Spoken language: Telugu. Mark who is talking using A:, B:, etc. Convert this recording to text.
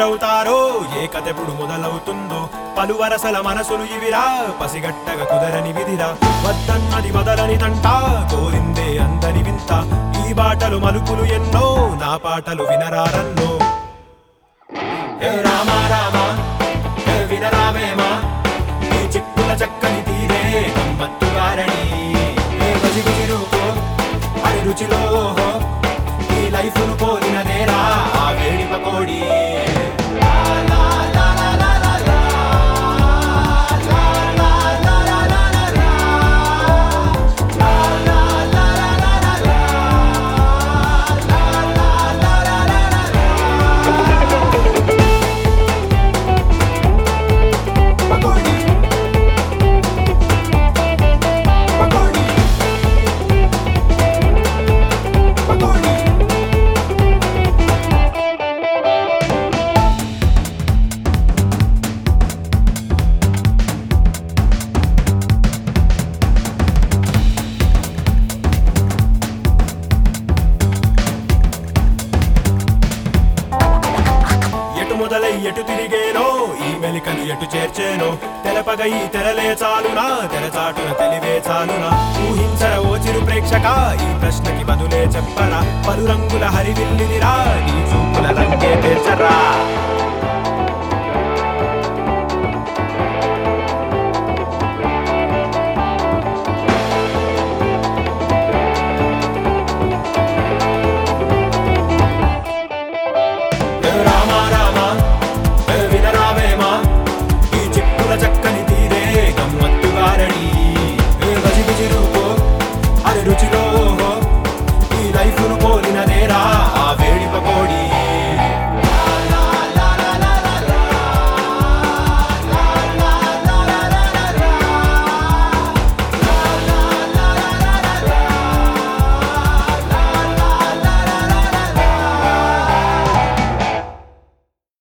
A: ఎవరవుతారో ఏ కథెప్పుడు మొదలవుతుందో పలు వరసల మనసులు ఇవిరా పసిగట్టగ కుదరని విధిరా వద్దన్నది వదలని తంట కోరిందే అందని వింత ఈ బాటలు మలుపులు ఎన్నో నా పాటలు వినరారన్నో ఏ రామ రామ ఏ వినరామేమా ఈ చిక్కుల చక్కని తీరే గమ్మత్తు గారని ఏ బజిగుజి రూపో అది రుచిలో ఓహో ఈ లైఫ్ను పోలినదేరా ఆ వేడి పకోడి పకోడి పకోడి పకోడి ఎటు మొదలై ఎటు తిరిగేనో ఈ మెలికలు ఎటు చేర్చేనో తెలపగ ఈ తెరలే చాలునా తెరచాటున తెలివే చాలునా ఊహించర ఓ చిరు ప్రేక్షక ఈ ప్రశ్నకి బదులే చెప్పరా పలు రంగుల హరివిల్లినిరా నీ చూపుల రంగే పేర్చరా రామ